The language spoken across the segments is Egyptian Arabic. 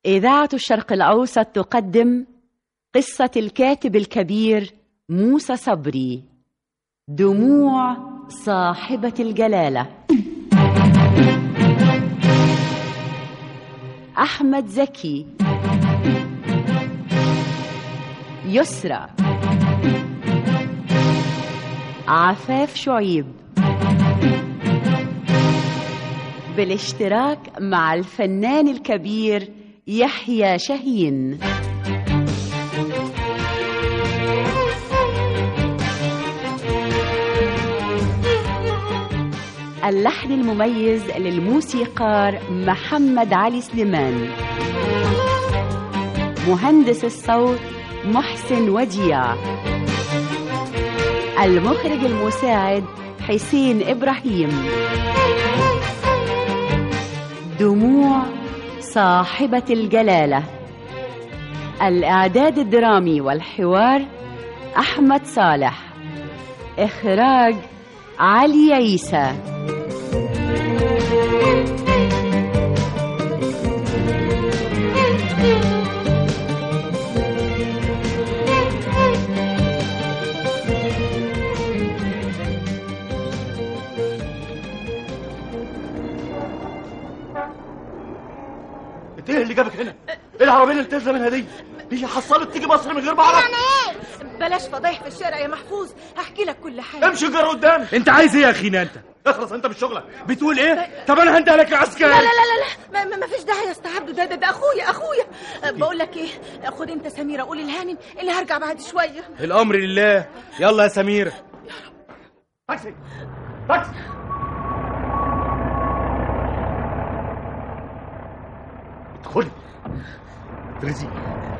إذاعة الشرق الأوسط تقدم قصة الكاتب الكبير موسى صبري دموع صاحبة الجلالة أحمد زكي يسرى عفاف شعيب بالاشتراك مع الفنان الكبير يحيى شاهين اللحن المميز للموسيقار محمد علي سليمان مهندس الصوت محسن وديع المخرج المساعد حسين إبراهيم دموع صاحبة الجلالة الإعداد الدرامي والحوار أحمد صالح إخراج علي عيسى انت ايه اللي جابك هنا؟ ايه العربيه اللي بتنزل منها دي؟ هي حصلت تيجي مصر من غير ما اعرف بلاش فضايح في الشارع يا محفوظ هحكي لك كل حاجه امشي جرى قدامي انت عايز ايه يا اخينا انت اخلص انت من شغلك بتقول ايه طب انا هندهلك العسكري لا لا لا لا, لا. ما, ما, ما فيش داعي يا استاذ عبده ده, ده ده اخويا اخويا أه، بقول لك ايه خد انت سميره قول الهانم اللي هرجع بعد شويه الامر لله يلا يا سميره تاكسي تاكسي ادخلي تريزي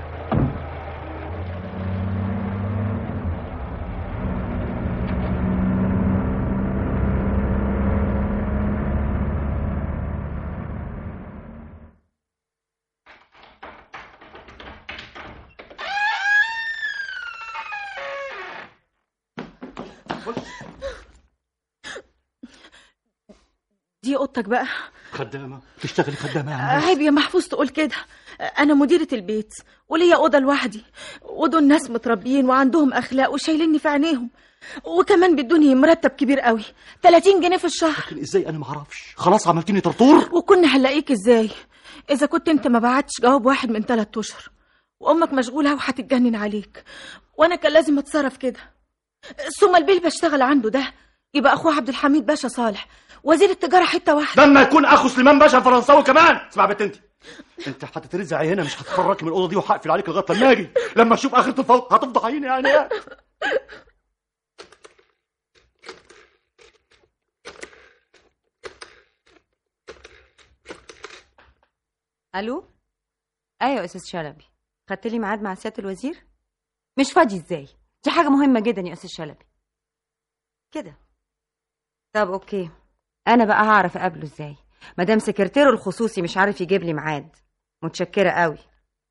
دي اوضتك بقى خدامه تشتغلي خدامه يا عم عيب يا محفوظ تقول كده انا مديره البيت وليا اوضه لوحدي ودول ناس متربيين وعندهم اخلاق وشايليني في عينيهم وكمان بيدوني مرتب كبير قوي 30 جنيه في الشهر لكن ازاي انا ما اعرفش خلاص عملتيني طرطور وكنا هنلاقيك ازاي اذا كنت انت ما بعتش جواب واحد من ثلاث اشهر وامك مشغوله وهتتجنن عليك وانا كان لازم اتصرف كده ثم البيل بشتغل عنده ده يبقى اخوه عبد الحميد باشا صالح وزير التجاره حته واحده لما يكون اخو سليمان باشا الفرنساوي كمان اسمع بنت انت انت هتترزعي هنا مش هتتحركي من الاوضه دي وهقفل عليك لغايه لما اجي لما اشوف اخرة الفوق هتفضحيني يعني يا الو ايوه يا استاذ شلبي خدت لي ميعاد مع سياده الوزير مش فاضي ازاي دي حاجه مهمه جدا يا استاذ شلبي كده طب اوكي انا بقى هعرف اقابله ازاي مدام سكرتيره الخصوصي مش عارف يجيب لي ميعاد متشكره قوي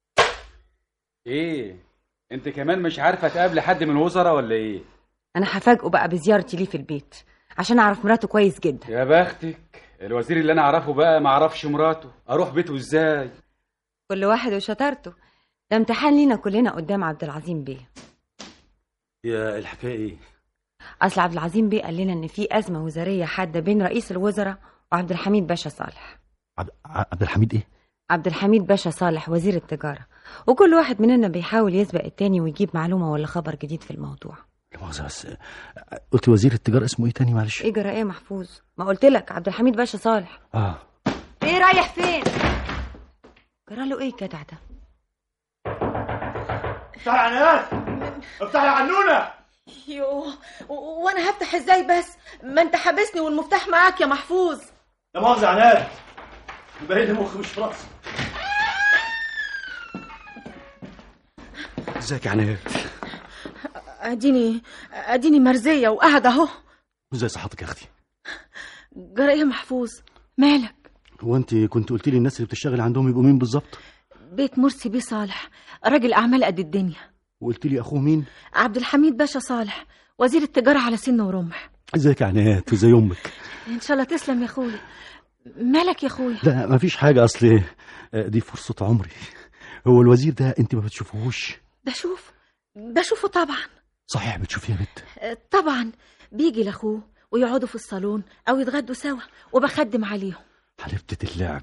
ايه انت كمان مش عارفه تقابلي حد من الوزراء ولا ايه انا هفاجئه بقى بزيارتي ليه في البيت عشان اعرف مراته كويس جدا يا بختك الوزير اللي انا اعرفه بقى ما اعرفش مراته اروح بيته ازاي كل واحد وشطارته ده امتحان لينا كلنا قدام عبد العظيم بيه يا الحكايه ايه اصل عبد العظيم بيه قال لنا ان في ازمه وزاريه حاده بين رئيس الوزراء وعبد الحميد باشا صالح عبد, عبد الحميد ايه عبد الحميد باشا صالح وزير التجاره وكل واحد مننا بيحاول يسبق التاني ويجيب معلومه ولا خبر جديد في الموضوع لا مؤاخذه بس قلت وزير التجاره اسمه ايه تاني معلش ايه جرى ايه محفوظ ما قلت لك عبد الحميد باشا صالح اه ايه رايح فين جرى له ايه الجدع ده افتحي يا عناد افتحي يا عنونه يو و- وانا هفتح ازاي بس ما انت حابسني والمفتاح معاك يا محفوظ لا مؤاخذه يا عناد باين لي مخي مش في راسي ازيك يا عناد اديني اديني مرزيه وقاعده اهو ازاي صحتك يا اختي جرى ايه يا محفوظ مالك هو انت كنت قلت لي الناس اللي بتشتغل عندهم يبقوا مين بالظبط بيت مرسي بيه صالح راجل اعمال قد الدنيا وقلت لي اخوه مين عبد الحميد باشا صالح وزير التجاره على سن ورمح ازيك يا عناد وازي امك ان شاء الله تسلم يا اخويا مالك يا اخويا لا مفيش حاجة أصل آه، دي فرصة عمري هو الوزير ده أنت ما بتشوفوهوش بشوف بشوفه طبعا صحيح بتشوفيه يا بنت آه، طبعا بيجي لاخوه ويقعدوا في الصالون او يتغدوا سوا وبخدم عليهم حلبتة اللعب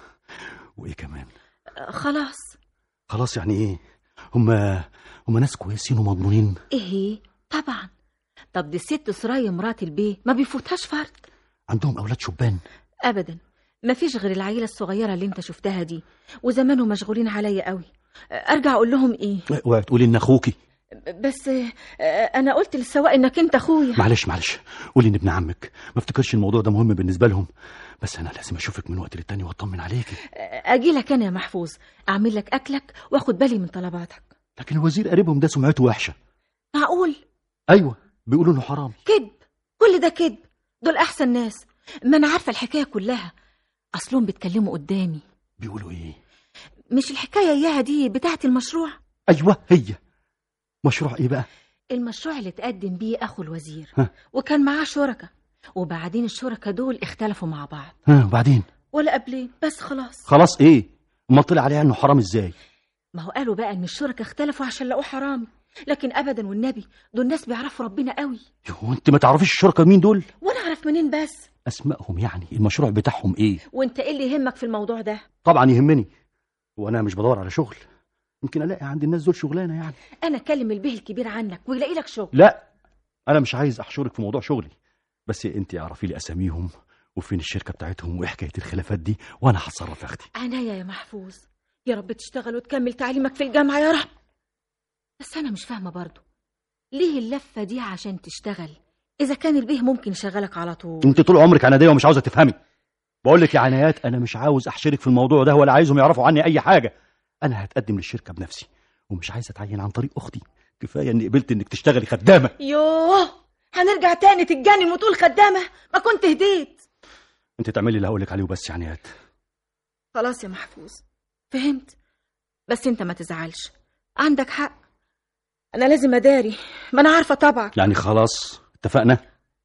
وإيه كمان آه، خلاص خلاص يعني إيه هما هما ناس كويسين ومضمونين ايه طبعا طب دي الست سرايا مرات البيه ما بيفوتهاش فرد عندهم أولاد شبان ابدا ما فيش غير العيله الصغيره اللي انت شفتها دي وزمانهم مشغولين عليا قوي ارجع اقول لهم ايه وتقولي إن أخوكي بس آه، انا قلت للسواق انك انت اخويا معلش معلش قولي إن ابن عمك ما افتكرش الموضوع ده مهم بالنسبة لهم بس أنا لازم أشوفك من وقت للتاني وأطمن عليكي اجي لك انا يا محفوظ اعمل لك اكلك واخد بالي من طلباتك لكن الوزير قريبهم ده سمعته وحشة معقول أيوة بيقولوا إنه حرامي كذب كل ده كذب دول احسن ناس ما انا عارفه الحكايه كلها اصلهم بيتكلموا قدامي بيقولوا إيه مش الحكايه اياها دي بتاعت المشروع أيوة هي مشروع إيه بقى المشروع اللي اتقدم بيه اخو الوزير ها. وكان معاه شركاء وبعدين الشركاء دول اختلفوا مع بعض ها وبعدين ولا قبلين بس خلاص خلاص إيه أمال طلع عليها إنه حرام إزاي ما هو قالوا بقى ان الشركاء اختلفوا عشان لقوه حرامي لكن ابدا والنبي دول ناس بيعرفوا ربنا قوي يو أنت ما تعرفيش الشركاء مين دول وانا اعرف منين بس أسمائهم يعني المشروع بتاعهم إيه وانت ايه اللي يهمك في الموضوع ده طبعا يهمني وأنا مش بدور على شغل يمكن ألاقي عند الناس دول شغلانة يعني انا اكلم البيه الكبير عنك ويلاقي لك شغل لا أنا مش عايز أحشرك في موضوع شغلي بس أنت اعرفي لي أساميهم وفين الشركة بتاعتهم وإيه حكاية الخلافات دي وأنا هتصرف يا أختي عناية يا محفوظ يا رب تشتغل وتكمل تعليمك في الجامعة يا رب بس أنا مش فاهمة برضو ليه اللفة دي عشان تشتغل إذا كان البيه ممكن يشغلك على طول أنت طول عمرك عنادية ومش عاوزة تفهمي بقول لك يا عنايات أنا مش عاوز أحشرك في الموضوع ده ولا عايزهم يعرفوا عني أي حاجة أنا هتقدم للشركة بنفسي ومش عايز أتعين عن طريق أختي كفاية إني قبلت إنك تشتغلي خدامة يوه هنرجع تاني تتجنن وتقول خدامة ما كنت هديت أنت تعملي اللي هقولك عليه وبس يا عنايات خلاص يا محفوظ فهمت بس انت ما تزعلش عندك حق انا لازم اداري ما انا عارفه طبعا يعني خلاص اتفقنا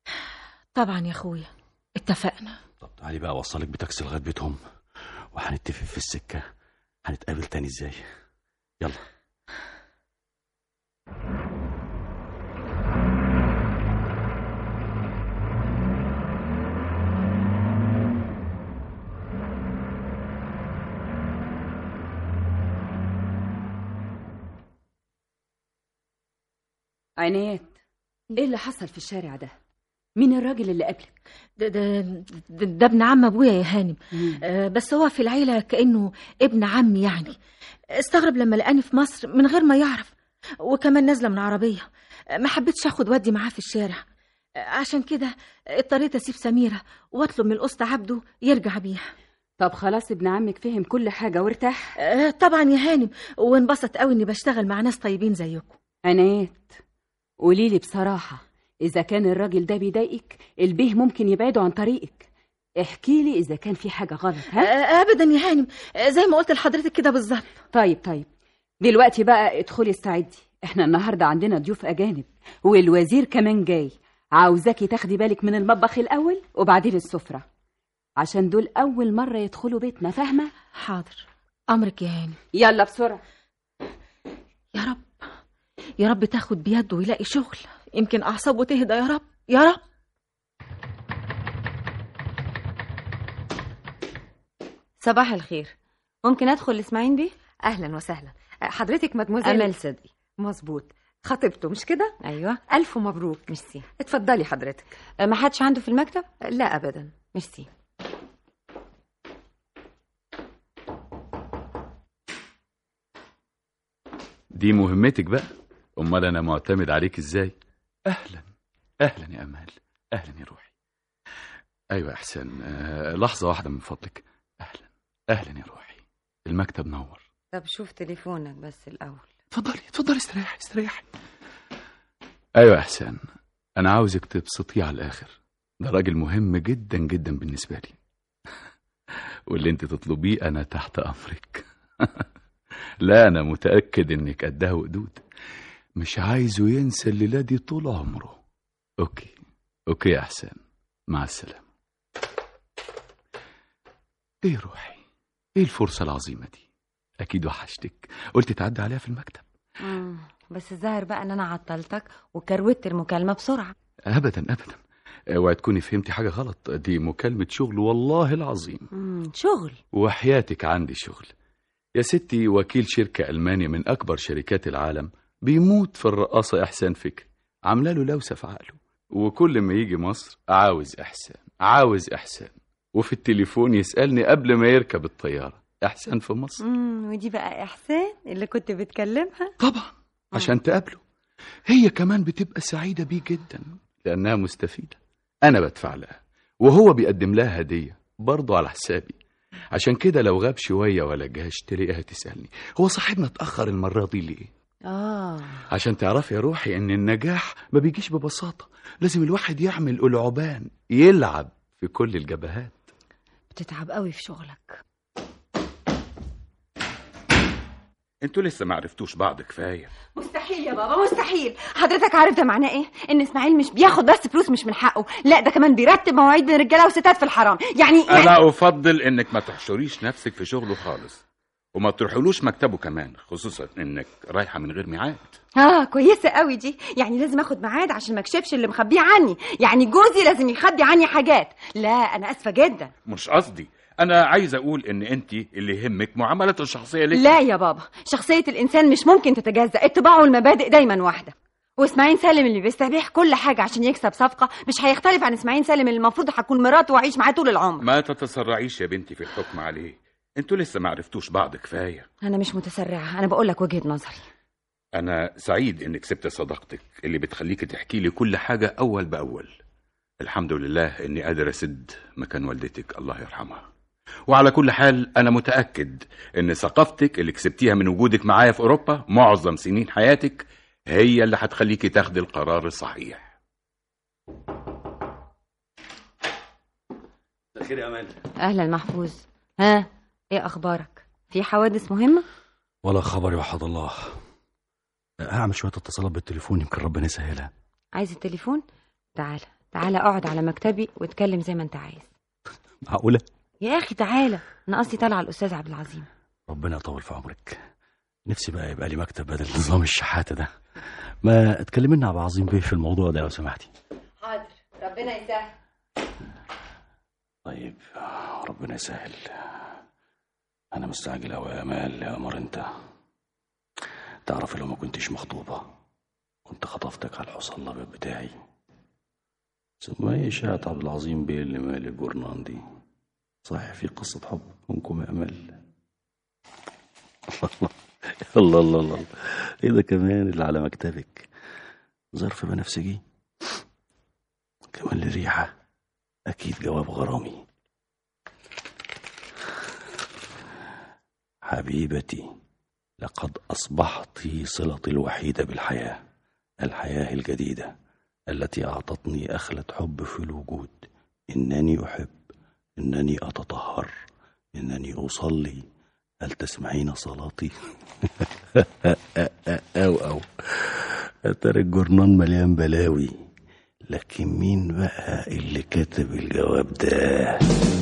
طبعا يا اخويا اتفقنا طب تعالي بقى اوصلك بتاكسي لغايه بيتهم وهنتفق في السكه هنتقابل تاني ازاي يلا عنايات ايه اللي حصل في الشارع ده مين الراجل اللي قبلك ده, ده, ده, ده ابن عم ابويا يا هانم آه بس هو في العيله كانه ابن عمي يعني استغرب لما لقاني في مصر من غير ما يعرف وكمان نازله من عربيه آه، ما حبيتش اخد ودي معاه في الشارع آه، عشان كده اضطريت اسيب سميره واطلب من القسط عبده يرجع بيها طب خلاص ابن عمك فهم كل حاجه وارتاح آه، طبعا يا هانم وانبسط قوي اني بشتغل مع ناس طيبين زيكم عنايات قولي لي بصراحه اذا كان الراجل ده بيضايقك البيه ممكن يبعده عن طريقك احكي لي اذا كان في حاجه غلط آه، ها ابدا يا هانم آه، زي ما قلت لحضرتك كده بالظبط طيب طيب دلوقتي بقى ادخلي استعدي احنا النهارده عندنا ضيوف اجانب والوزير كمان جاي عاوزاكي تاخدي بالك من المطبخ الاول وبعدين السفره عشان دول اول مره يدخلوا بيتنا فاهمه حاضر امرك يا هانم يلا بسرعه يا رب يا رب تاخد بيده ويلاقي شغل يمكن اعصابه تهدى يا رب يا رب صباح الخير ممكن ادخل لاسماعيل بيه اهلا وسهلا حضرتك مدموزيل امل صدقي مظبوط خطيبته مش كده ايوه الف مبروك ميرسي اتفضلي حضرتك أه، ما حدش عنده في المكتب لا ابدا ميرسي دي مهمتك بقى امال انا معتمد عليك ازاي اهلا اهلا يا امال اهلا يا روحي ايوه يا احسان آه لحظه واحده من فضلك اهلا اهلا يا روحي المكتب نور طب شوف تليفونك بس الاول اتفضلي اتفضلي استريحي استريحي ايوه يا احسان انا عاوزك تبسطيه على الاخر ده راجل مهم جدا جدا بالنسبه لي واللي انت تطلبيه انا تحت امرك لا انا متاكد انك قدها وقدود مش عايزه ينسى الليله دي طول عمره اوكي اوكي يا احسان مع السلامه ايه روحي ايه الفرصة العظيمة دي اكيد وحشتك قلت تعدي عليها في المكتب مم. بس الظاهر بقى ان انا عطلتك وكروت المكالمه بسرعه ابدا ابدا اوعي تكوني فهمتي حاجة غلط دي مكالمة شغل والله العظيم مم. شغل وحياتك عندي شغل يا ستي وكيل شركة ألماني من أكبر شركات العالم بيموت في الرقاصة إحسان فكري عاملة له لوسة في عقله وكل ما يجي مصر عاوز إحسان عاوز إحسان وفي التليفون يسألني قبل ما يركب الطيارة إحسان في مصر مم. ودي بقى احسان اللي كنت بتكلمها طبعا عشان تقابله هي كمان بتبقى سعيدة بيه جدا لأنها مستفيدة أنا بدفع لها وهو بيقدم لها هدية برضه على حسابي عشان كده لو غاب شوية ولا جاش تلاقيها تسألني هو صاحبنا اتأخر المرة دي ليه اه عشان تعرفي يا روحي ان النجاح ما بيجيش ببساطة لازم الواحد يعمل قلعبان يلعب في كل الجبهات بتتعب قوي في شغلك انتوا لسه ما عرفتوش بعض كفاية مستحيل يا بابا مستحيل حضرتك عارف ده معناه ايه ان اسماعيل مش بياخد بس فلوس مش من حقه لا ده كمان بيرتب مواعيد بين رجاله وستات في الحرام يعني يعني انا افضل انك ما تحشريش نفسك في شغله خالص وما تروحلوش مكتبه كمان خصوصا انك رايحه من غير ميعاد اه كويسه قوي دي يعني لازم اخد ميعاد عشان ما اكشفش اللي مخبيه عني يعني جوزي لازم يخبي عني حاجات لا انا اسفه جدا مش قصدي انا عايز اقول ان انت اللي يهمك معاملته الشخصيه لك لا يا بابا شخصيه الانسان مش ممكن تتجزا الطباع والمبادئ دايما واحده واسماعيل سالم اللي بيستبيح كل حاجه عشان يكسب صفقه مش هيختلف عن اسماعيل سالم اللي المفروض هكون مراته واعيش معاه طول العمر ما تتسرعيش يا بنتي في الحكم عليه انتوا لسه ما عرفتوش بعض كفايه انا مش متسرعه انا بقول لك وجهه نظري انا سعيد انك سبت صداقتك اللي بتخليك تحكي لي كل حاجه اول باول الحمد لله اني قادر اسد مكان والدتك الله يرحمها وعلى كل حال انا متاكد ان ثقافتك اللي كسبتيها من وجودك معايا في اوروبا معظم سنين حياتك هي اللي هتخليكي تاخدي القرار الصحيح خير يا امال اهلا محفوظ ها ايه اخبارك في حوادث مهمه ولا خبر يوحد الله هعمل شويه اتصالات بالتليفون يمكن ربنا يسهلها عايز التليفون تعالى تعالى اقعد على مكتبي واتكلم زي ما انت عايز معقوله يا اخي تعالى انا قصدي طالعه الاستاذ عبد العظيم ربنا يطول في عمرك نفسي بقى يبقى لي مكتب بدل نظام الشحاته ده ما تكلمنا لنا عبد العظيم بيه في الموضوع ده لو سمحتي حاضر ربنا يسهل طيب ربنا يسهل انا مستعجل قوي يا امال يا قمر انت تعرف لو ما كنتش مخطوبه كنت خطفتك على الحصان الابيض بتاعي ثم ايه اشاعة عبد العظيم بيه اللي مال الجورنان دي صحيح في قصة حب منكم يا امل الله الله الله ايه ده كمان اللي على مكتبك ظرف بنفسجي كمان الريحة أكيد جواب غرامي حبيبتي لقد أصبحت صلتي الوحيدة بالحياة الحياة الجديدة التي أعطتني أخلة حب في الوجود إنني أحب إنني أتطهر إنني أصلي هل تسمعين صلاتي؟ أو أو ترى الجرنان مليان بلاوي لكن مين بقى اللي كتب الجواب ده؟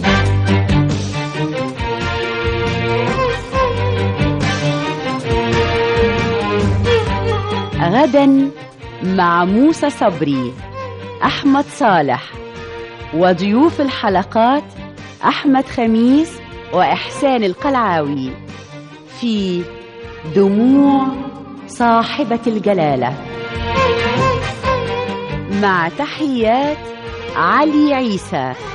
غدا مع موسى صبري أحمد صالح وضيوف الحلقات أحمد خميس وإحسان القلعاوي في دموع صاحبة الجلالة مع تحيات علي عيسى